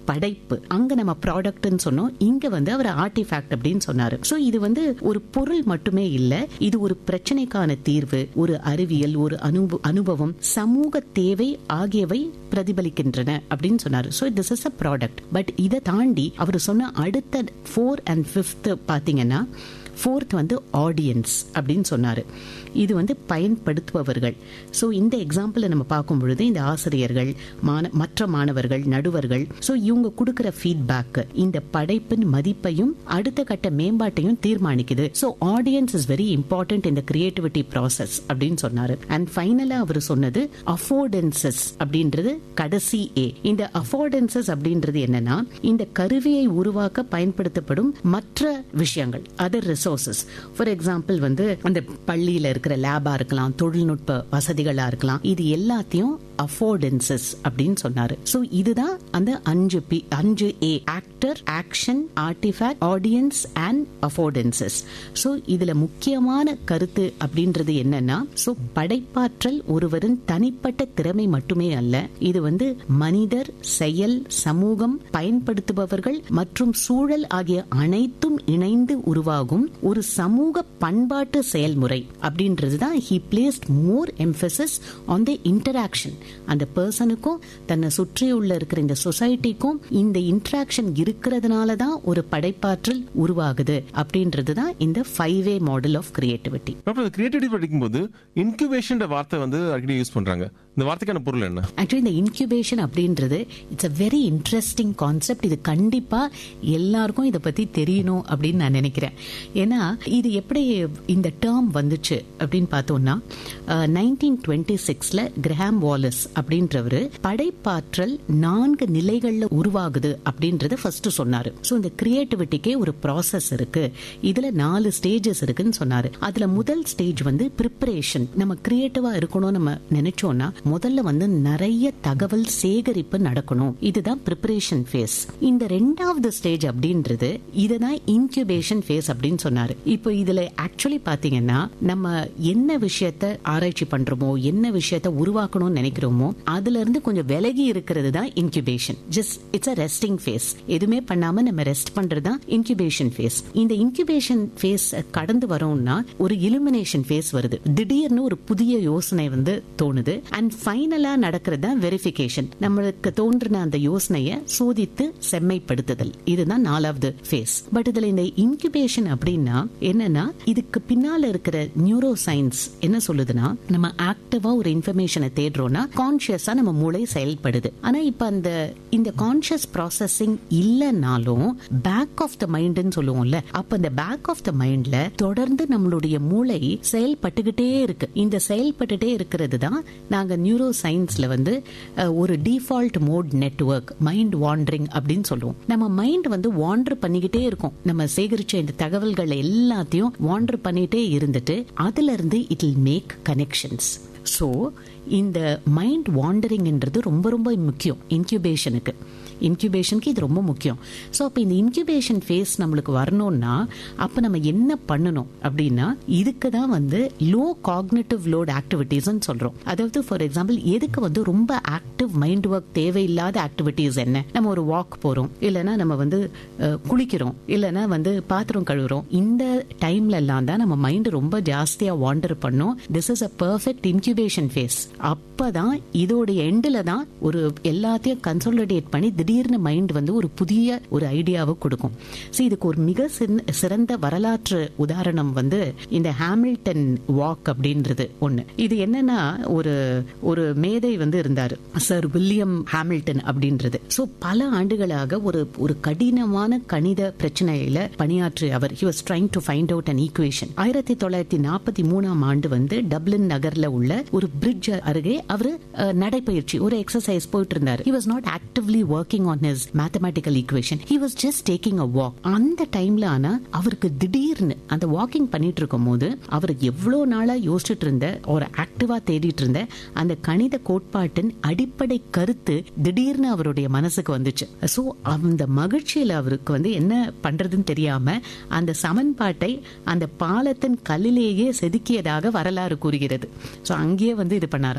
படைப்பு அங்க நம்ம ப்ராடக்ட்னு சொன்னோம் இங்க வந்து அவர் ஆர்டிஃபேக்ட் அப்படின்னு சொன்னாரு சோ இது வந்து ஒரு பொருள் மட்டுமே இல்ல இது ஒரு பிரச்சனைக்கான தீர்வு ஒரு அறிவியல் ஒரு அனுப அனுபவம் சமூக தேவை ஆகியவை பிரதிபலிக்கின்றன அப்படின்னு சொன்னாரு so this is a product but இதை தாண்டி அவர் சொன்ன அடுத்த ஃபோர் அண்ட் ஃபிஃப்த் பாத்தீங்கன்னா ஃபோர்த் வந்து ஆடியன்ஸ் அப்படின்னு சொன்னாரு இது வந்து பயன்படுத்துபவர்கள் ஸோ இந்த எக்ஸாம்பிளை நம்ம பார்க்கும் பொழுது இந்த ஆசிரியர்கள் மாண மற்ற மாணவர்கள் நடுவர்கள் ஸோ இவங்க கொடுக்கிற ஃபீட்பேக் இந்த படைப்பின் மதிப்பையும் அடுத்த கட்ட மேம்பாட்டையும் தீர்மானிக்குது so audience is very important இந்த கிரியேட்டிவிட்டி ப்ராசஸ் அப்படின்னு சொன்னாரு அண்ட் ஃபைனலா அவர் சொன்னது அஃபோர்டன்சஸ் அப்படின்றது கடைசி ஏ இந்த அஃபோர்டன்சஸ் அப்படின்றது என்னன்னா இந்த கருவியை உருவாக்க பயன்படுத்தப்படும் மற்ற விஷயங்கள் அதர் ரிசோர்சஸ் ஃபார் எக்ஸாம்பிள் வந்து அந்த பள்ளியில இருக்கிற லேபா இருக்கலாம் தொழில்நுட்ப வசதிகளா இருக்கலாம் இது எல்லாத்தையும் அஃபோர்டன்சஸ் அப்படின்னு சொன்னாரு சோ இதுதான் அந்த அஞ்சு பி அஞ்சு A actor action artefact audience and affordances so இதுல முக்கியமான கருத்து அப்படின்றது என்னன்னா சோ படைப்பாற்றல் ஒருவரின் தனிப்பட்ட திறமை மட்டுமே அல்ல இது வந்து மனிதர் செயல் சமூகம் பயன்படுத்துபவர்கள் மற்றும் சூழல் ஆகிய அனைத்தும் இணைந்து உருவாகும் ஒரு சமூக பண்பாட்டு செயல்முறை அப்படின்றது தான் he placed more emphasis on the interaction அந்த பர்சனுக்கும் தன்னை சுற்றியுள்ள இருக்கிற இந்த சொசைட்டிக்கும் இந்த இன்டராக்ஷன் இருக்கிறதுனால தான் ஒரு படைப்பாற்றல் உருவாகுது அப்படின்றது தான் இந்த five way model of creativity doctor creativity படிக்கும்போது இன்குபேஷன் வார்த்தை வந்து அடிக்கடி யூஸ் பண்றாங்க இந்த வார்த்தைக்கான பொருள் என்ன ஆக்சுவலி இந்த இன்குபேஷன் அப்படின்றது it's a very interesting concept இது கண்டிப்பா எல்லாருக்கும் இதை பத்தி தெரியணும் அப்படின்னு நான் நினைக்கிறேன் ஏன்னா இது எப்படி இந்த டேர்ம் வந்துச்சு அப்படின்னு பார்த்தோம்னா நைன்டீன் டுவெண்ட்டி சிக்ஸ்ல கிரஹாம் வாலஸ் அப்படின்றவர் படைப்பாற்றல் நான்கு நிலைகள்ல உருவாகுது அப்படின்றத ஃபர்ஸ்ட் சொன்னாரு ஸோ இந்த கிரியேட்டிவிட்டிக்கே ஒரு ப்ராசஸ் இருக்கு இதுல நாலு ஸ்டேஜஸ் இருக்குன்னு சொன்னாரு அதுல முதல் ஸ்டேஜ் வந்து ப்ரிப்பரேஷன் நம்ம கிரியேட்டிவா இருக்கணும் நம்ம நினைச்சோம்னா முதல்ல வந்து நிறைய தகவல் சேகரிப்பு நடக்கணும் இதுதான் ப்ரிப்பரேஷன் ஃபேஸ் இந்த ரெண்டாவது ஸ்டேஜ் அப்படின்றது இதுதான் இன்குபேஷன் ஃபேஸ் அப்படின்னு சொன்னாரு இப்போ இதுல ஆக்சுவலி பாத்தீங்கன்னா நம்ம என்ன விஷயத்த ஆராய்ச்சி பண்றோமோ என்ன விஷயத்த உருவாக்கணும்னு நினைக்கிறோமோ அதுல இருந்து கொஞ்சம் விலகி இருக்கிறது தான் incubation just it's a resting phase எதுவுமே பண்ணாம நம்ம ரெஸ்ட் பண்றது தான் இன்குபேஷன் ஃபேஸ் இந்த இன்குபேஷன் ஃபேஸ் கடந்து வரோம்னா ஒரு இலுமினேஷன் ஃபேஸ் வருது திடீர்னு ஒரு புதிய யோசனை வந்து தோணுது அண்ட் ஃபைனலா நடக்கிறது தான் வெரிஃபிகேஷன் நம்மளுக்கு தோன்றின அந்த யோசனையை சோதித்து செம்மைப்படுத்துதல் இதுதான் நாலாவது ஃபேஸ் பட் இதுல இந்த இன்குபேஷன் அப்படின்னா என்னன்னா இதுக்கு பின்னால இருக்கிற நியூரோ சயின்ஸ் என்ன சொல்லுதுன்னா நம்ம ஆக்டிவா ஒரு இன்ஃபர்மேஷனை தேடுறோம்னா கான்சியஸா நம்ம மூளை செயல்படுது ஆனா இப்ப அந்த இந்த கான்சியஸ் ப்ராசஸிங் இல்லைனாலும் பேக் ஆஃப் த மைண்ட்னு சொல்லுவோம்ல அப்ப இந்த பேக் ஆஃப் த மைண்ட்ல தொடர்ந்து நம்மளுடைய மூளை செயல்பட்டுக்கிட்டே இருக்கு இந்த செயல்பட்டுட்டே இருக்கிறது தான் நாங்க நியூரோ சயின்ஸ்ல வந்து அஹ், ஒரு default mode network mind wandering அப்படின்னு சொல்லுவோம் நம்ம மைண்ட் வந்து வாண்டர் பண்ணிக்கிட்டே இருக்கும் நம்ம சேகரிச்ச இந்த தகவல்கள் எல்லாத்தையும் வாண்டர் பண்ணிட்டே இருந்துட்டு அதுல இருந்து it will make connections so இந்த மைண்ட் வாண்டரிங்ன்றது ரொம்ப ரொம்ப முக்கியம் இன்குபேஷனுக்கு இன்குபேஷனுக்கு இது ரொம்ப முக்கியம் ஸோ அப்போ இந்த இன்குபேஷன் ஃபேஸ் நம்மளுக்கு வரணும்னா அப்போ நம்ம என்ன பண்ணணும் அப்படின்னா இதுக்கு தான் வந்து லோ காக்னேட்டிவ் லோட் ஆக்டிவிட்டீஸ்னு சொல்கிறோம் அதாவது ஃபார் எக்ஸாம்பிள் எதுக்கு வந்து ரொம்ப ஆக்டிவ் மைண்ட் ஒர்க் தேவையில்லாத ஆக்டிவிட்டீஸ் என்ன நம்ம ஒரு வாக் போகிறோம் இல்லைன்னா நம்ம வந்து அஹ், குளிக்கிறோம் இல்லைன்னா வந்து பாத்திரம் கழுவுறோம் இந்த டைம்ல எல்லாம் தான் நம்ம மைண்ட் ரொம்ப ஜாஸ்தியா வாண்டர் பண்ணும் this is a perfect incubation phase அப்பதான் இதோட எண்டில் தான் ஒரு எல்லாத்தையும் கன்சோலிடேட் பண்ணி திடீர்னு மைண்ட் வந்து ஒரு புதிய ஒரு ஐடியாவை கொடுக்கும் ஸோ இதுக்கு ஒரு மிக சிறந்த- சிறந்த வரலாற்று உதாரணம் வந்து இந்த ஹாமில்டன் வாக் அப்படின்றது ஒண்ணு இது என்னன்னா ஒரு ஒரு மேதை வந்து இருந்தாரு சர் வில்லியம் ஹாமில்டன் அப்படின்றது ஸோ பல ஆண்டுகளாக ஒரு ஒரு கடினமான கணித பிரச்சனையில பணியாற்றிய அவர் he was trying to find out an equation ஆயிரத்தி தொள்ளாயிரத்தி நாற்பத்தி மூணாம் ஆண்டு வந்து டப்ளின் நகர்ல உள்ள ஒரு பிரிட்ஜ் அருகே அவரு அஹ், நடைப்பயிற்சி ஒரு எக்ஸசைஸ் போயிட்டு இருந்தாரு he was not actively working on his mathematical equation he was just taking a walk அந்த டைம்ல ஆனா அவருக்கு திடீர்னு அந்த வாக்கிங் பண்ணிட்டு இருக்கும் போது அவர் எவ்வளவு நாளா யோசிச்சுட்டு இருந்த ஒரு ஆக்டிவா தேடிட்டு இருந்த அந்த கணித கோட்பாட்டின் அடிப்படை கருத்து திடீர்னு அவருடைய மனசுக்கு வந்துச்சு சோ அந்த மகிழ்ச்சியில அவருக்கு வந்து என்ன பண்றதுன்னு தெரியாம அந்த சமன்பாட்டை அந்த பாலத்தின் கல்லிலேயே செதுக்கியதாக வரலாறு கூறுகிறது சோ அங்கேயே வந்து இது பண்ணாராம்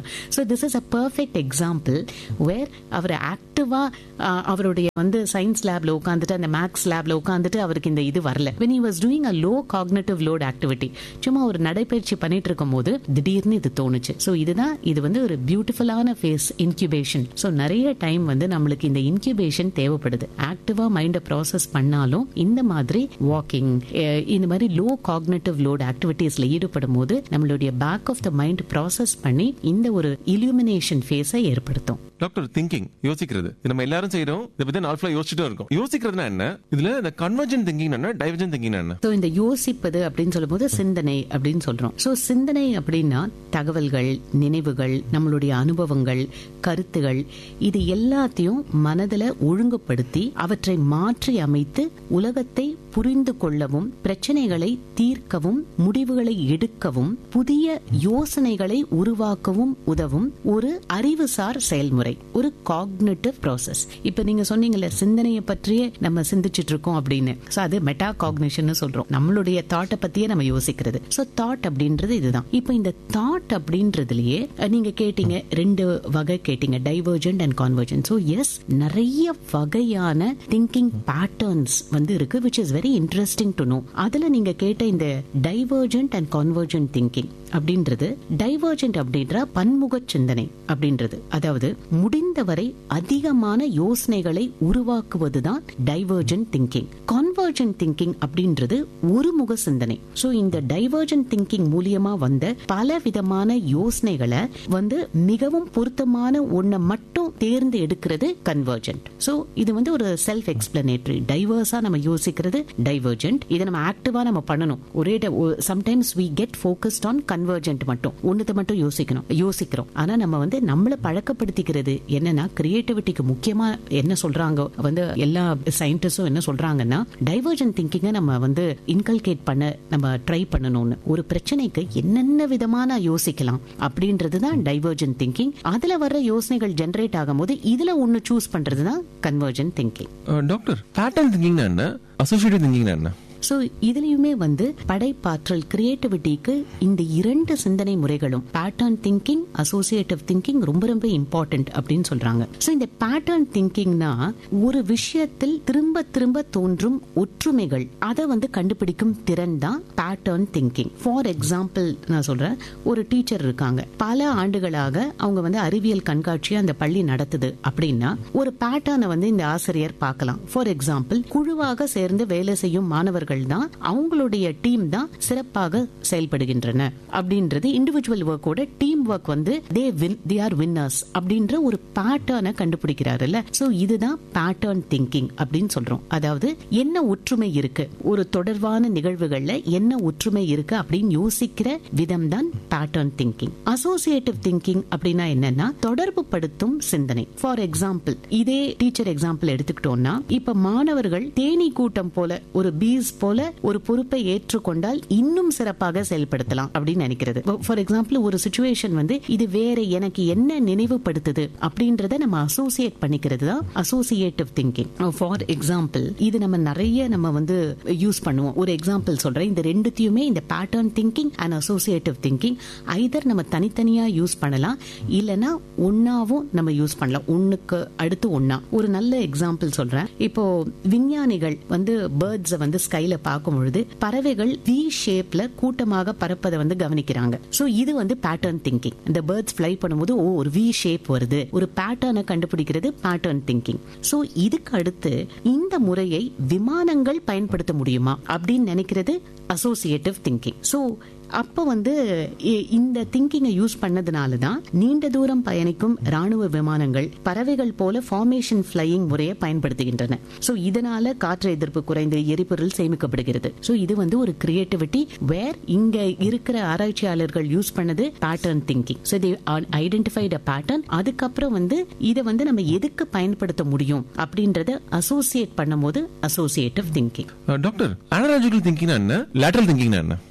so this is a perfect example where அவர் ஆக்டிவா அவருடைய வந்து சயின்ஸ் லேப்ல உட்காந்துட்டு அந்த மேக்ஸ் லேப்ல உட்காந்துட்டு அவருக்கு இந்த இது வரல when he was doing a low cognitive load activity சும்மா ஒரு நடைப்பயிற்சி பண்ணிட்டு இருக்கும் போது திடீர்னு இது தோணுச்சு ஸோ இதுதான் இது வந்து ஒரு பியூட்டிஃபுல்லான ஃபேஸ் இன்குபேஷன் ஸோ நிறைய டைம் வந்து நம்மளுக்கு இந்த இன்குபேஷன் தேவைப்படுது ஆக்டிவா மைண்டை ப்ராசஸ் பண்ணாலும் இந்த மாதிரி வாக்கிங் இந்த மாதிரி லோ காக்னேட்டிவ் லோட் ஆக்டிவிட்டீஸ்ல ஈடுபடும் போது நம்மளுடைய back of the mind process பண்ணி இந்த ஒரு இலுமினேஷன் ஃபேஸை ஏற்படுத்தும் டாக்டர் திங்கிங் யோசிக்கிறது இது நம்ம எல்லாரும் செய்யறோம் இதை பத்தி நாள் ஃபுல்லா யோசிச்சுட்டு இருக்கோம் யோசிக்கிறதுனா என்ன இதுல இந்த கன்வர்ஜன் திங்கிங் என்ன டைவர்ஜன் திங்கிங் என்ன ஸோ இந்த யோசிப்பது அப்படின்னு சொல்லும்போது சிந்தனை அப்படின்னு சொல்றோம் ஸோ சிந்தனை அப்படின்னா தகவல்கள் நினைவுகள் நம்மளுடைய அனுபவங்கள் கருத்துகள் இது எல்லாத்தையும் மனதில் ஒழுங்குபடுத்தி அவற்றை மாற்றி அமைத்து உலகத்தை புரிந்து கொள்ளவும் பிரச்சனைகளை தீர்க்கவும் முடிவுகளை எடுக்கவும் புதிய யோசனைகளை உருவாக்கவும் உதவும் ஒரு அறிவுசார் செயல்முறை ஒரு காக்னேட்டிவ் ப்ராசஸ் இப்ப நீங்க சொன்னீங்கல்ல சிந்தனையை பற்றியே நம்ம சிந்திச்சிட்டு இருக்கோம் அப்படின்னு சோ அது மெட்டா காக்னிஷன் சொல்றோம் நம்மளுடைய தாட்டை பத்தியே நம்ம யோசிக்கிறது சோ தாட் அப்படின்றது இதுதான் இப்ப இந்த தாட் அப்படின்றதுலயே அஹ், நீங்க கேட்டீங்க ரெண்டு வகை கேட்டீங்க divergent and convergent so yes நிறைய வகையான திங்கிங் பேட்டர்ன்ஸ் வந்து இருக்கு which is very interesting to know அதுல நீங்க கேட்ட இந்த டைவர்ஜென்ட் அண்ட் கான்வர்ஜென்ட் திங்கிங் அப்படின்றது டைவர்ஜென்ட் அப்படின்ற பன்முக சிந்தனை அப்படின்றது அதாவது முடிந்தவரை அதிகமான யோசனைகளை உருவாக்குவதுதான் டைவர்ஜென்ட் திங்கிங் கான்வர்ஜென்ட் திங்கிங் அப்படின்றது ஒருமுக சிந்தனை சோ இந்த டைவர்ஜென்ட் திங்கிங் மூலியமா வந்த பல விதமான யோசனைகளை வந்து மிகவும் பொருத்தமான ஒன்றை மட்டும் தேர்ந்து எடுக்கிறது கன்வர்ஜென்ட் சோ இது வந்து ஒரு செல்ஃப் எக்ஸ்பிளனேட்டரி டைவர்ஸா நம்ம யோசிக்கிறது டைவர்ஜென்ட் இதை நம்ம ஆக்டிவா நம்ம பண்ணணும் ஒரே sometimes we get focused on convergent மட்டும் ஒன்னத்தை மட்டும் யோசிக்கணும் யோசிக்கிறோம் ஆனா நம்ம வந்து நம்மள பழக்கப்படுத்திக்கிறது என்னன்னா கிரியேட்டிவிட்டிக்கு முக்கியமா என்ன சொல்றாங்க வந்து எல்லா சயின்டிஸ்டும் என்ன சொல்றாங்கன்னா டைவர்ஜென்ட் திங்கிங்கை நம்ம வந்து இன்கல்கேட் பண்ண நம்ம ட்ரை பண்ணணும்னு ஒரு பிரச்சனைக்கு என்னென்ன விதமான யோசிக்கலாம் அப்படின்றது தான் டைவர்ஜென்ட் திங்கிங் அதுல வர்ற யோசனைகள் ஜெனரேட் ஆகும்போது இதுல ஒன்னு சூஸ் பண்றது தான் கன்வர்ஜென்ட் திங்கிங் டாக்டர் பேட்டர்ன் திங்கிங்னா என்ன அசோசியேட்டிவ் திங்கிங்னா என்ன சோ இதுலயுமே வந்து படைப்பாற்றல் கிரியேட்டிவிட்டிக்கு இந்த இரண்டு சிந்தனை முறைகளும் பேட்டர்ன் திங்கிங் அசோசியேட்டிவ் திங்கிங் ரொம்ப ரொம்ப இம்பார்ட்டன்ட் அப்படின்னு சொல்றாங்க சோ இந்த பேட்டர்ன் திங்கிங்னா ஒரு விஷயத்தில் திரும்ப திரும்ப தோன்றும் ஒற்றுமைகள் அதை வந்து கண்டுபிடிக்கும் திறன் தான் பேட்டர்ன் திங்கிங் ஃபார் எக்ஸாம்பிள் நான் சொல்றேன் ஒரு டீச்சர் இருக்காங்க பல ஆண்டுகளாக அவங்க வந்து அறிவியல் கண்காட்சியை அந்த பள்ளி நடத்துது அப்படின்னா ஒரு பேட்டர்னை வந்து இந்த ஆசிரியர் பார்க்கலாம் ஃபார் எக்ஸாம்பிள் குழுவாக சேர்ந்து வேலை செய்யும் மாணவர்கள் தான் அவங்களுடைய டீம் தான் சிறப்பாக செயல்படுகின்றன அப்படின்றது இண்டிவிஜுவல் ஒர்க்கோட டீம் ஒர்க் வந்து they win they are winners அப்படின்ற ஒரு பேட்டர்னை கண்டுபிடிக்கிறாருல்ல சோ இதுதான் பேட்டர்ன் திங்கிங் அப்படின்னு சொல்றோம் அதாவது என்ன ஒற்றுமை இருக்கு ஒரு தொடர்பான நிகழ்வுகள்ல என்ன ஒற்றுமை இருக்கு அப்படின்னு யோசிக்கிற விதம் தான் பேட்டர்ன் திங்கிங் அசோசியேட்டிவ் திங்கிங் அப்படின்னா என்னன்னா தொடர்பு படுத்தும் சிந்தனை ஃபார் எக்ஸாம்பிள் இதே டீச்சர் எக்ஸாம்பிள் எடுத்துக்கிட்டோம்னா இப்ப மாணவர்கள் தேனி கூட்டம் போல ஒரு பீஸ் போல ஒரு பொறுப்பை ஏற்றுக்கொண்டால் இன்னும் சிறப்பாக செயல்படுத்தலாம் அப்படின்னு நினைக்கிறது ஃபார் எக்ஸாம்பிள் ஒரு சுச்சுவேஷன் வந்து இது வேற எனக்கு என்ன நினைவுபடுத்துது அப்படின்றத நம்ம அசோசியேட் பண்ணிக்கிறது தான் அசோசியேட்டிவ் திங்கிங் ஃபார் எக்ஸாம்பிள் இது நம்ம நிறைய நம்ம வந்து யூஸ் பண்ணுவோம் ஒரு எக்ஸாம்பிள் சொல்றேன் இந்த ரெண்டுத்தையுமே இந்த pattern thinking and associative thinking either நம்ம தனித்தனியா யூஸ் பண்ணலாம் இல்லனா ஒன்னாவும் நம்ம யூஸ் பண்ணலாம் ஒண்ணுக்கு அடுத்து ஒன்னா ஒரு நல்ல எக்ஸாம்பிள் சொல்றேன் இப்போ விஞ்ஞானிகள் வந்து பேர்ட்ஸை வந்து ஸ்கைல பார்க்கும் பொழுது பறவைகள் வி ஷேப்ல கூட்டமாக பறப்பதை வந்து கவனிக்கிறாங்க சோ இது வந்து பேட்டர்ன் திங்கிங் இந்த பேர்ட்ஸ் ஃபிளை பண்ணும்போது ஓ ஒரு வி ஷேப் வருது ஒரு பேட்டர்னை கண்டுபிடிக்கிறது பேட்டர்ன் திங்கிங் சோ இதுக்கு அடுத்து இந்த முறையை விமானங்கள் பயன்படுத்த முடியுமா அப்படின்னு நினைக்கிறது அசோசியேட்டிவ் திங்கிங் சோ அப்ப வந்து இ- இந்த திங்கிங்கை யூஸ் பண்ணதுனால தான் நீண்ட தூரம் பயணிக்கும் ராணுவ விமானங்கள் பறவைகள் போல ஃபார்மேஷன் ஃபிளையிங் முறையை பயன்படுத்துகின்றன சோ இதனால காற்று எதிர்ப்பு குறைந்து எரிபொருள் சேமிக்கப்படுகிறது சோ இது வந்து ஒரு கிரியேட்டிவிட்டி வேர் இங்க இருக்கிற ஆராய்ச்சியாளர்கள் யூஸ் பண்ணது pattern thinking so they identified a pattern அதுக்கப்புறம் வந்து இதை வந்து நம்ம எதுக்கு பயன்படுத்த முடியும் அப்படின்றத அசோசியேட் பண்ணும்போது அசோசியேட்டிவ் திங்கிங் டாக்டர் அனலாஜிக்கல் திங்கிங்னா என்ன லேட்டரல் திங்கிங்னா என்ன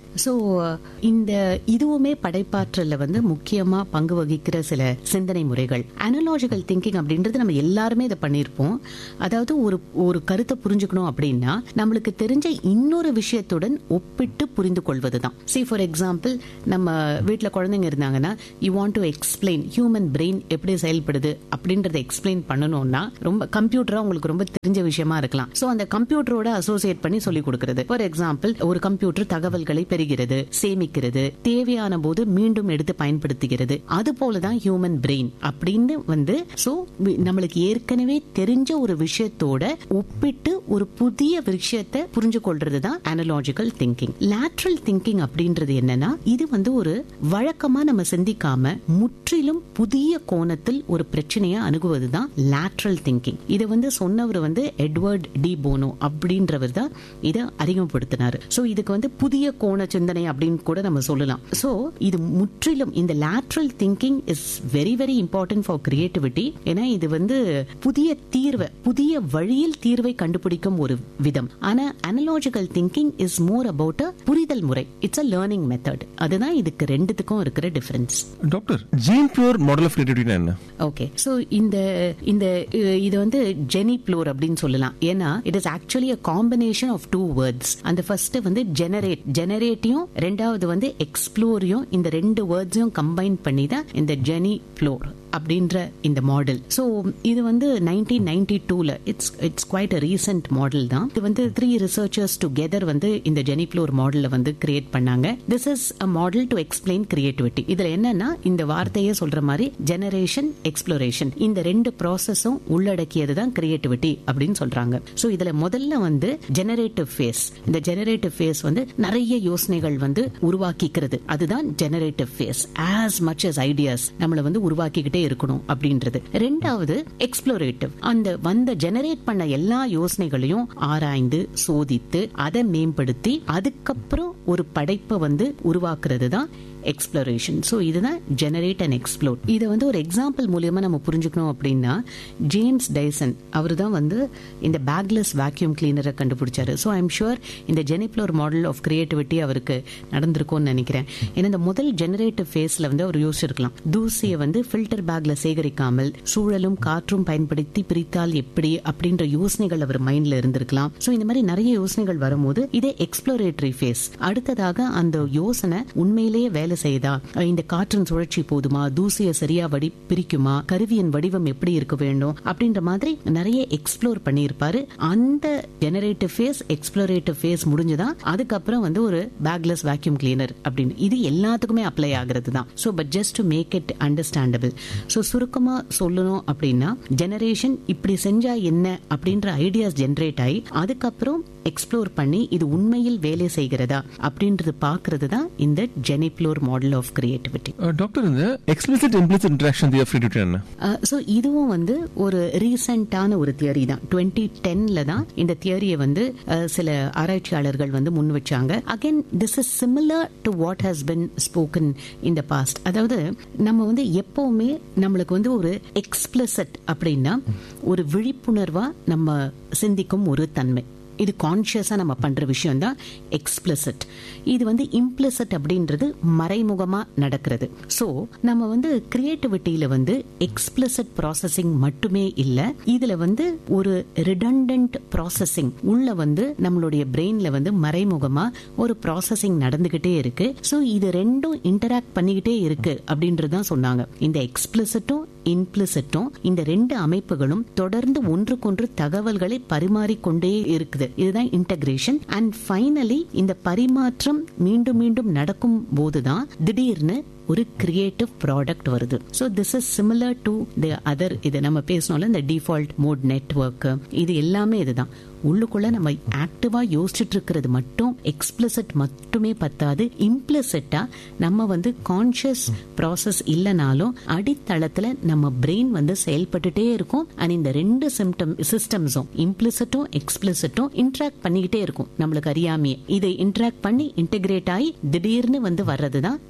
ஸோ இந்த இதுவுமே படைப்பாற்றல்ல வந்து முக்கியமா பங்கு வகிக்கிற சில சிந்தனை முறைகள் அனலாஜிக்கல் திங்கிங் அப்படின்றது நம்ம எல்லாருமே இதை பண்ணியிருப்போம் அதாவது ஒரு ஒரு கருத்தை புரிஞ்சுக்கணும் அப்படின்னா நம்மளுக்கு தெரிஞ்ச இன்னொரு விஷயத்துடன் ஒப்பிட்டு புரிந்து கொள்வதுதான் சி ஃபார் எக்ஸாம்பிள் நம்ம வீட்டில் குழந்தைங்க இருந்தாங்கன்னா you want to explain human brain எப்படி செயல்படுது அப்படின்றத எக்ஸ்பிளைன் பண்ணணும்னா ரொம்ப கம்ப்யூட்டரா உங்களுக்கு ரொம்ப தெரிஞ்ச விஷயமா இருக்கலாம் ஸோ அந்த கம்ப்யூட்டரோட அசோசியேட் பண்ணி சொல்லி கொடுக்கிறது ஃபார் எக்ஸாம்பிள் ஒரு கம்ப்யூட்டர் தகவல்களை பெறுகிறது சேமிக்கிறது தேவையான போது மீண்டும் எடுத்து பயன்படுத்துகிறது அது போலதான் ஹியூமன் பிரெயின் அப்படின்னு வந்து சோ நம்மளுக்கு ஏற்கனவே தெரிஞ்ச ஒரு விஷயத்தோட ஒப்பிட்டு ஒரு புதிய விஷயத்தை புரிஞ்சு கொள்றது தான் அனலாஜிக்கல் திங்கிங் லேட்ரல் திங்கிங் அப்படின்றது என்னன்னா இது வந்து ஒரு வழக்கமா நம்ம சிந்திக்காம முற்றிலும் புதிய கோணத்தில் ஒரு பிரச்சனையை அணுகுவது தான் லேட்ரல் திங்கிங் இதை வந்து சொன்னவர் வந்து எட்வர்ட் டி போனோ அப்படின்றவர் தான் இதை அறிமுகப்படுத்தினார் சோ இதுக்கு வந்து புதிய கோண சிந்தனை அப்படின்னு கூட நம்ம சொல்லலாம் சோ இது முற்றிலும் இந்த lateral thinking is very very important for creativity ஏன்னா இது வந்து புதிய தீர்வை புதிய வழியில் தீர்வை கண்டுபிடிக்கும் ஒரு விதம் ஆனா analogical thinking is more about a புரிதல் முறை இட்ஸ் அ லேர்னிங் மெத்தட் அதுதான் இதுக்கு ரெண்டுத்துக்கும் இருக்கிற difference doctor Geneplore model of creativity என்ன ஓகே சோ இந்த இந்த அஹ், இது வந்து ஜெனி ப்ளூர் அப்படின்னு சொல்லலாம் ஏன்னா it is actually a combination of two words அந்த ஃபர்ஸ்ட் வந்து ஜெனரேட் ஜெனரேட்டையும் ரெண்டாவது வந்து எக்ஸ்ப்ளோரையும் இந்த ரெண்டு வேர்ட்ஸையும் கம்பைன் பண்ணி தான் இந்த ஜெனி ப்ளோர் அப்படின்ற இந்த மாடல் சோ இது வந்து நைன்டீன் நைன்டி டூல it's it's quite a recent model தான் இது வந்து த்ரீ ரிசர்ச்சர்ஸ் டுகெதர் வந்து இந்த ஜெனிப்ளோர் மாடல்ல வந்து கிரியேட் பண்ணாங்க this is a model to explain creativity இதுல என்னன்னா இந்த வார்த்தையே சொல்ற மாதிரி ஜெனரேஷன் எக்ஸ்ப்ளோரேஷன் இந்த ரெண்டு ப்ராசஸும் உள்ளடக்கியது தான் கிரியேட்டிவிட்டி அப்படின்னு சொல்றாங்க சோ இதுல முதல்ல வந்து ஜெனரேட்டிவ் ஃபேஸ் இந்த ஜெனரேட்டிவ் ஃபேஸ் வந்து நிறைய யோசனைகள் வந்து உருவாக்கிக்கிறது அதுதான் generative phase as much as ideas நம்மள வந்து உருவாக்கிக்கிட்டே இருக்கணும் அப்படின்றது ரெண்டாவது எக்ஸ்ப்ளோரேட்டிவ் அந்த வந்த ஜெனரேட் பண்ண எல்லா யோசனைகளையும் ஆராய்ந்து சோதித்து அதை மேம்படுத்தி அதுக்கப்புறம் ஒரு படைப்பை வந்து உருவாக்குறது தான் எக்ஸ்ப்ளோரேஷன் ஸோ இதுதான் ஜெனரேட் அண்ட் எக்ஸ்ப்ளோர் இதை வந்து ஒரு எக்ஸாம்பிள் மூலியமா நம்ம புரிஞ்சுக்கணும் அப்படின்னா ஜேம்ஸ் டைசன் அவர் தான் வந்து இந்த பேக்லெஸ் வேக்யூம் கிளீனரை கண்டுபிடிச்சாரு ஸோ ஐம் ஷுர் இந்த ஜெனிப்ளோர் மாடல் ஆஃப் கிரியேட்டிவிட்டி அவருக்கு நடந்திருக்கும்னு நினைக்கிறேன் ஏன்னா இந்த முதல் ஜெனரேட்டிவ் ஃபேஸ்ல வந்து அவர் யோசிச்சிருக்கலாம் தூசியை வந்து ஃபில்டர் பேக்ல சேகரிக்காமல் சூழலும் காற்றும் பயன்படுத்தி பிரித்தால் எப்படி அப்படின்ற யோசனைகள் அவர் மைண்ட்ல இருந்திருக்கலாம் ஸோ இந்த மாதிரி நிறைய யோசனைகள் வரும்போது இதே எக்ஸ்ப்ளோரேட்டரி ஃபேஸ் அடுத்ததாக அந்த யோசனை உண்மையிலேயே வேலை செய்யுதா அஹ் இந்த காற்றின் சுழற்சி போதுமா தூசியை சரியா வடி பிரிக்குமா கருவியின் வடிவம் எப்படி இருக்க வேண்டும் அப்படின்ற மாதிரி நிறைய எக்ஸ்ப்ளோர் பண்ணியிருப்பாரு அந்த ஜெனரேட்டிவ் ஃபேஸ் எக்ஸ்ப்ளோரேட்டிவ் ஃபேஸ் முடிஞ்சுதான் அதுக்கப்புறம் வந்து ஒரு பேக்லெஸ் வேக்யூம் கிளீனர் அப்படின்னு இது எல்லாத்துக்குமே அப்ளை ஆகிறது தான் so but just to make it understandable so சுருக்கமா சொல்லணும் அப்படின்னா ஜெனரேஷன் இப்படி செஞ்சா என்ன அப்படின்ற ஐடியாஸ் ஜெனரேட் ஆகி அதுக்கப்புறம் எக்ஸ்ப்ளோர் பண்ணி இது உண்மையில் வேலை செய்கிறதா அப்படின்றது பார்க்கிறது தான் இந்த ஜெனிப்ளோர் மாடல் ஆஃப் கிரியேட்டிவிட்டி டாக்டர் இந்த explicit implicit interaction theory creativity என்ன ஸோ இதுவும் வந்து ஒரு ரீசெண்டான ஒரு தியரி தான் டுவெண்ட்டி டென்ல தான் இந்த தியரியை வந்து அஹ், சில ஆராய்ச்சியாளர்கள் வந்து முன் வச்சாங்க again this is similar to what has been spoken in the past அதாவது நம்ம வந்து எப்பவுமே நம்மளுக்கு வந்து ஒரு எக்ஸ்பிளசட் அப்படின்னா ஒரு விழிப்புணர்வா நம்ம சிந்திக்கும் ஒரு தன்மை இது கான்சியஸா நம்ம பண்ற விஷயம் தான் எக்ஸ்பிளசிட் இது வந்து இம்ப்ளிசிட் அப்படின்றது மறைமுகமா நடக்கிறது சோ நம்ம வந்து கிரியேட்டிவிட்டியில வந்து எக்ஸ்பிளசிட் ப்ராசஸிங் மட்டுமே இல்ல இதுல வந்து ஒரு ரிடண்டன்ட் ப்ராசஸிங் உள்ள வந்து நம்மளுடைய பிரெயின்ல வந்து மறைமுகமா ஒரு ப்ராசஸிங் நடந்துகிட்டே இருக்கு சோ இது ரெண்டும் இன்டராக்ட் பண்ணிக்கிட்டே இருக்கு அப்படின்றது தான் சொன்னாங்க இந்த எக்ஸ்பிளசிட்டும் இம்ப்ளிசிட்டும் இந்த ரெண்டு அமைப்புகளும் தொடர்ந்து ஒன்றுக்கொன்று தகவல்களை பரிமாறிக்கொண்டே இருக்குது இதுதான் இன்டகிரேஷன் அண்ட் ஃபைனலி இந்த பரிமாற்றம் மீண்டும் மீண்டும் நடக்கும் போதுதான் திடீர்னு ஒரு கிரியேட்டிவ் ப்ராடக்ட் வருது so this is similar to the other இது நம்ம பேசணும்ல இந்த டிஃபால்ட் மோட் நெட்ஒர்க் இது எல்லாமே இதுதான் உள்ளுக்குள்ள நம்ம ஆக்டிவா யோசிச்சுட்டு இருக்கிறது மட்டும் எக்ஸ்பிளிசிட் மட்டுமே பத்தாது இம்ப்ளிசிட்டா நம்ம வந்து கான்சியஸ் ப்ராசஸ் இல்லைனாலும் அடித்தளத்துல நம்ம பிரெயின் வந்து செயல்பட்டுட்டே இருக்கும் அண்ட் இந்த ரெண்டு சிம்டம் சிஸ்டம்ஸும் இம்ப்ளிசிட்டும் எக்ஸ்பிளிசிட்டும் இன்ட்ராக்ட் பண்ணிக்கிட்டே இருக்கும் நம்மளுக்கு அறியாமையே இதை இன்ட்ராக்ட் பண்ணி இன்டகிரேட் ஆகி திடீர்னு வந்து வர்றதுதான்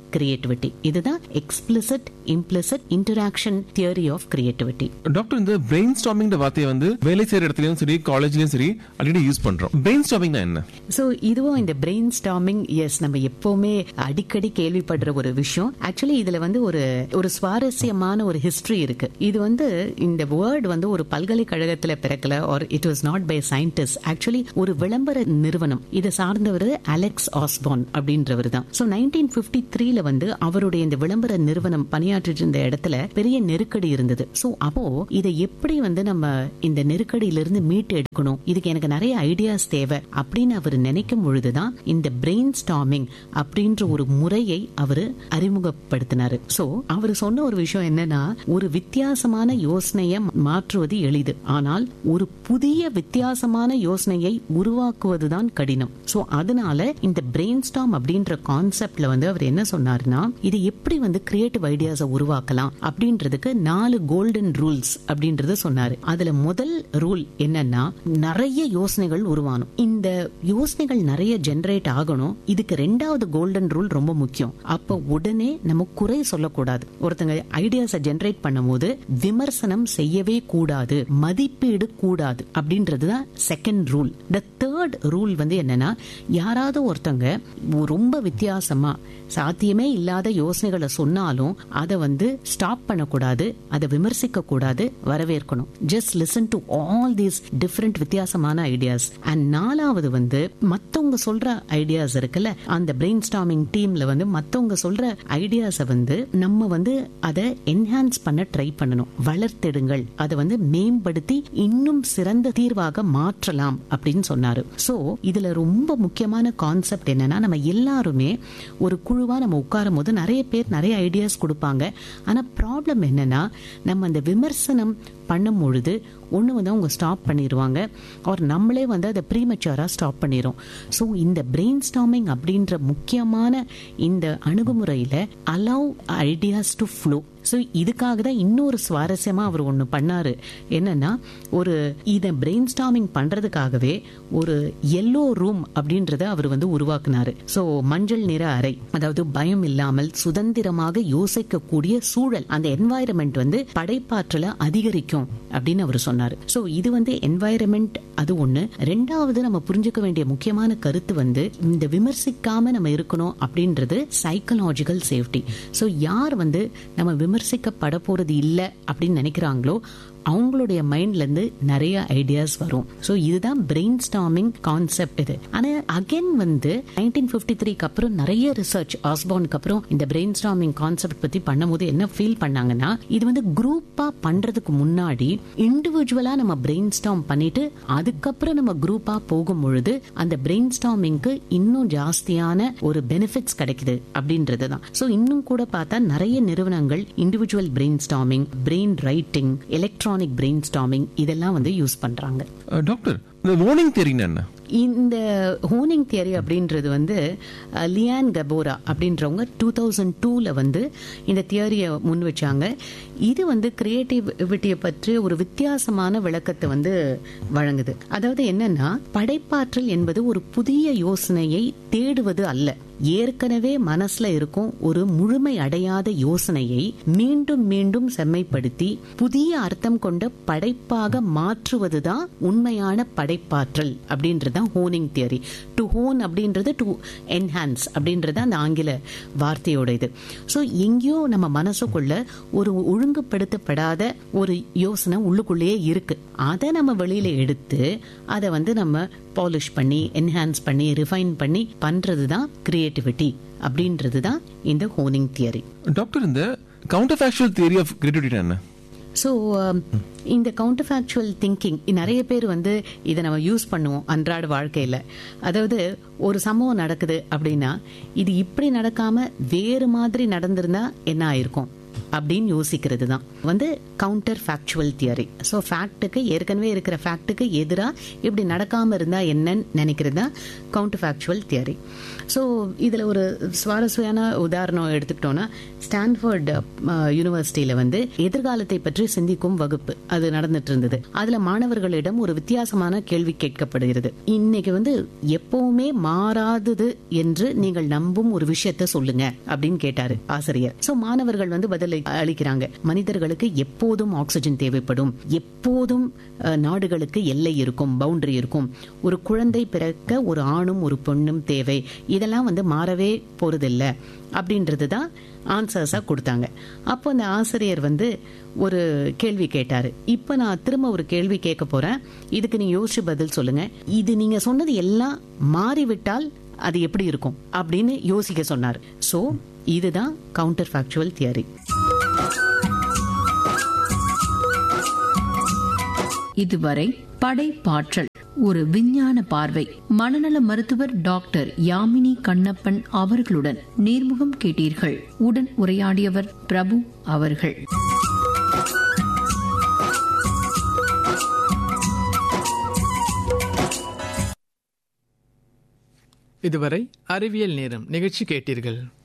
கிரியேட்டிவிட்டி இதுதான் explicit implicit interaction theory of creativity டாக்டர் இந்த பிரெயின் ஸ்டாமிங் வார்த்தையை வந்து வேலை செய்யற இடத்துலயும் சரி காலேஜ்லயும் சரி அடிக்கடி யூஸ் பண்றோம் பிரெயின் ஸ்டாமிங்னா என்ன சோ இதுவும் இந்த பிரெயின் ஸ்டாமிங் எஸ் நம்ம எப்பவுமே அடிக்கடி கேள்விப்படுற ஒரு விஷயம் ஆக்சுவலி இதுல வந்து ஒரு ஒரு சுவாரஸ்யமான ஒரு ஹிஸ்டரி இருக்கு இது வந்து இந்த வேர்ட் வந்து ஒரு பல்கலைக்கழகத்துல பிறக்கல or it was not by scientist actually ஒரு விளம்பர நிறுவனம் இதை சார்ந்தவர் அலெக்ஸ் ஆஸ்பான் அப்படின்றவர் தான் சோ நைன்டீன் பிப்டி த்ரீல வந்து அவருடைய இந்த விளம்பர நிறுவனம் பணியாற்றிட்டு இருந்த இடத்துல பெரிய நெருக்கடி இருந்தது சோ அப்போ இதை எப்படி வந்து நம்ம இந்த நெருக்கடியிலிருந்து மீட்டு எடுக்கணும் இதுக்கு எனக்கு நிறைய ஐடியாஸ் தேவை அப்படின்னு அவர் நினைக்கும் பொழுதுதான் இந்த பிரெயின் ஸ்டாமிங் அப்படின்ற ஒரு முறையை அவர் அறிமுகப்படுத்தினாரு சோ அவர் சொன்ன ஒரு விஷயம் என்னன்னா ஒரு வித்தியாசமான யோசனையை மாற்றுவது எளிது ஆனால் ஒரு புதிய வித்தியாசமான யோசனையை உருவாக்குவதுதான் கடினம் சோ அதனால இந்த பிரெயின் ஸ்டாம் அப்படின்ற கான்செப்ட்ல வந்து அவர் என்ன சொன்னாருன்னா இது எப்படி வந்து கிரியேட்டிவ் ஐடியாஸை உருவாக்கலாம் அப்படின்றதுக்கு நாலு கோல்டன் ரூல்ஸ் அப்படின்றத சொன்னாரு அதுல முதல் ரூல் என்னன்னா நிறைய யோசனைகள் உருவானும் இந்த யோசனைகள் நிறைய ஜெனரேட் ஆகணும் இதுக்கு ரெண்டாவது கோல்டன் ரூல் ரொம்ப முக்கியம் அப்ப உடனே நம்ம குறை சொல்லக்கூடாது ஒருத்தங்க ஐடியாஸை ஜெனரேட் பண்ணும்போது விமர்சனம் செய்யவே கூடாது மதிப்பீடு கூடாது அப்படின்றதுதான் second rule the third rule வந்து என்னன்னா யாராவது ஒருத்தங்க ரொம்ப வித்தியாசமா சாத்தியமே இல்லாத யோசனைகளை சொன்னாலும் அதை வந்து ஸ்டாப் பண்ணக்கூடாது அதை விமர்சிக்க கூடாது வரவேற்கணும் just listen to all these different வித்தியாசமான ஐடியாஸ் அண்ட் நாலாவது வந்து மத்தவங்க சொல்ற ஐடியாஸ் இருக்குல்ல அந்த பிரெயின் ஸ்டாமிங் டீம்ல வந்து மத்தவங்க சொல்ற ஐடியாஸை வந்து நம்ம வந்து அதை என்ஹான்ஸ் பண்ண ட்ரை பண்ணணும் வளர்த்தெடுங்கள் அதை வந்து மேம்படுத்தி இன்னும் சிறந்த தீர்வாக மாற்றலாம் அப்படின்னு சொன்னாரு சோ இதுல ரொம்ப முக்கியமான கான்செப்ட் என்னன்னா நம்ம எல்லாருமே ஒரு குழுவா நம்ம உட்காரும் போது நிறைய பேர் நிறைய ஐடியாஸ் கொடுப்பாங்க ஆனா ப்ராப்ளம் என்னன்னா நம்ம அந்த விமர்சனம் பண்ணும் பொழுது ஒன்று வந்து அவங்க ஸ்டாப் பண்ணிடுவாங்க அவர் நம்மளே வந்து அதை ப்ரீமெச்சூராக ஸ்டாப் பண்ணிடும் ஸோ இந்த பிரெயின் ஸ்டாமிங் அப்படின்ற முக்கியமான இந்த அணுகுமுறையில் allow ideas to flow so இதுக்காக தான் இன்னொரு சுவாரஸ்யமா அவர் ஒன்று பண்ணாரு என்னன்னா ஒரு இதை பிரெயின் ஸ்டாமிங் பண்றதுக்காகவே ஒரு எல்லோ ரூம் அப்படின்றத அவர் வந்து உருவாக்குனாரு ஸோ மஞ்சள் நிற அறை அதாவது பயம் இல்லாமல் சுதந்திரமாக யோசிக்கக்கூடிய சூழல் அந்த என்வாயரன்மெண்ட் வந்து படைப்பாற்றலை அதிகரிக்கும் அப்படின்னு அவர் சொன்னாரு ஸோ இது வந்து என்வாயரன்மெண்ட் அது ஒண்ணு ரெண்டாவது நம்ம புரிஞ்சுக்க வேண்டிய முக்கியமான கருத்து வந்து இந்த விமர்சிக்காம நம்ம இருக்கணும் அப்படின்றது சைக்கலாஜிக்கல் சேஃப்டி ஸோ யார் வந்து நம்ம விமர்சிக்கப்பட போறது இல்லை அப்படின்னு நினைக்கிறாங்களோ அவங்களுடைய மைண்ட்ல இருந்து நிறைய ஐடியாஸ் வரும் ஸோ இதுதான் பிரெயின் ஸ்டாமிங் கான்செப்ட் இது ஆனா அகைன் வந்து நைன்டீன் பிப்டி த்ரீக்கு அப்புறம் நிறைய ரிசர்ச் ஆஸ்பானுக்கு அப்புறம் இந்த பிரெயின் ஸ்டாமிங் கான்செப்ட் பத்தி பண்ணும்போது என்ன ஃபீல் பண்ணாங்கன்னா இது வந்து குரூப்பா பண்றதுக்கு முன்னாடி இண்டிவிஜுவலா நம்ம பிரெயின் ஸ்டாம் பண்ணிட்டு அதுக்கப்புறம் நம்ம குரூப்பா போகும் பொழுது அந்த பிரெயின் ஸ்டாமிங்க்கு இன்னும் ஜாஸ்தியான ஒரு பெனிஃபிட்ஸ் கிடைக்குது அப்படின்றது தான் ஸோ இன்னும் கூட பார்த்தா நிறைய நிறுவனங்கள் individual brainstorming brain writing electronic brainstorming இதெல்லாம் வந்து யூஸ் பண்றாங்க அஹ், டாக்டர் இந்த வார்னிங் தெரியுன்னா என்ன இந்த ஹோனிங் தியரி அப்படின்றது வந்து அஹ், லியான் கபோரா அப்படின்றவங்க டூ தௌசண்ட் டூல வந்து இந்த தியரியை முன் வச்சாங்க இது வந்து கிரியேட்டிவிட்டியை பற்றி ஒரு வித்தியாசமான விளக்கத்தை வந்து வழங்குது அதாவது என்னன்னா படைப்பாற்றல் என்பது ஒரு புதிய யோசனையை தேடுவது அல்ல ஏற்கனவே மனசுல இருக்கும் ஒரு முழுமை அடையாத யோசனையை மீண்டும் மீண்டும் செம்மைப்படுத்தி புதிய அர்த்தம் கொண்ட படைப்பாக மாற்றுவதுதான் உண்மையான படைப்பாற்றல் அப்படின்றதுதான் ஹோனிங் தியரி டு ஹோன் அப்படின்றது டு என்ஹான்ஸ் அப்படின்றது அந்த ஆங்கில வார்த்தையோட இது ஸோ எங்கேயோ நம்ம மனசுக்குள்ள ஒரு ஒழுங்குபடுத்தப்படாத ஒரு யோசனை உள்ளுக்குள்ளேயே இருக்கு அதை நம்ம வெளியில எடுத்து அதை வந்து நம்ம பாலிஷ் பண்ணி என்ஹான்ஸ் பண்ணி ரிஃபைன் பண்ணி பண்றது தான் கிரியேட்டிவிட்டி அப்படின்றது தான் இந்த ஹோனிங் தியரி டாக்டர் இந்த counterfactual theory of creativity என்ன ஸோ இந்த கவுண்டர் ஃபேக்சுவல் திங்கிங் நிறைய பேர் வந்து இதை நம்ம யூஸ் பண்ணுவோம் அன்றாட வாழ்க்கையில் அதாவது ஒரு சம்பவம் நடக்குது அப்படின்னா இது இப்படி நடக்காம வேறு மாதிரி நடந்திருந்தா என்ன ஆயிருக்கும் அப்படின்னு யோசிக்கிறது தான் வந்து கவுண்டர் ஃபேக்சுவல் தியரி ஸோ ஃபேக்ட்டுக்கு ஏற்கனவே இருக்கிற ஃபேக்ட்டுக்கு எதிராக இப்படி நடக்காமல் இருந்தால் என்னன்னு நினைக்கிறது தான் கவுண்டர் ஃபேக்சுவல் தியரி ஸோ இதில் ஒரு சுவாரஸ்யமான உதாரணம் எடுத்துக்கிட்டோன்னா ஸ்டான்ஃபோர்ட் யூனிவர்சிட்டியில் வந்து எதிர்காலத்தை பற்றி சிந்திக்கும் வகுப்பு அது நடந்துட்டு இருந்தது அதில் மாணவர்களிடம் ஒரு வித்தியாசமான கேள்வி கேட்கப்படுகிறது இன்னைக்கு வந்து எப்பவுமே மாறாதது என்று நீங்கள் நம்பும் ஒரு விஷயத்த சொல்லுங்க அப்படின்னு கேட்டாரு ஆசிரியர் சோ மாணவர்கள் வந்து பதில் அளிக்கிறாங்க மனிதர்களுக்கு எப்போதும் ஆக்சிஜன் தேவைப்படும் எப்போதும் அஹ், நாடுகளுக்கு எல்லை இருக்கும் பவுண்டரி இருக்கும் ஒரு குழந்தை பிறக்க ஒரு ஆணும் ஒரு பெண்ணும் தேவை இதெல்லாம் வந்து மாறவே போறதில்ல அப்படின்றது தான் ஆன்சர்ஸா கொடுத்தாங்க அப்போ அந்த ஆசிரியர் வந்து ஒரு கேள்வி கேட்டாரு இப்போ நான் திரும்ப ஒரு கேள்வி கேட்க போறேன் இதுக்கு நீங்க யோசிச்சு பதில் சொல்லுங்க இது நீங்க சொன்னது எல்லாம் மாறிவிட்டால் அது எப்படி இருக்கும் அப்படின்னு யோசிக்க சொன்னார் சோ இதுதான் கவுண்டர் ஃபேக்சுவல் தியரி இதுவரை படைப்பாற்றல் ஒரு விஞ்ஞான பார்வை மனநல மருத்துவர் டாக்டர் யாமினி கண்ணப்பன் அவர்களுடன் நேர்முகம் கேட்டீர்கள் உடன் உரையாடியவர் பிரபு அவர்கள் இதுவரை அறிவியல் நேரம் நிகழ்ச்சி கேட்டீர்கள்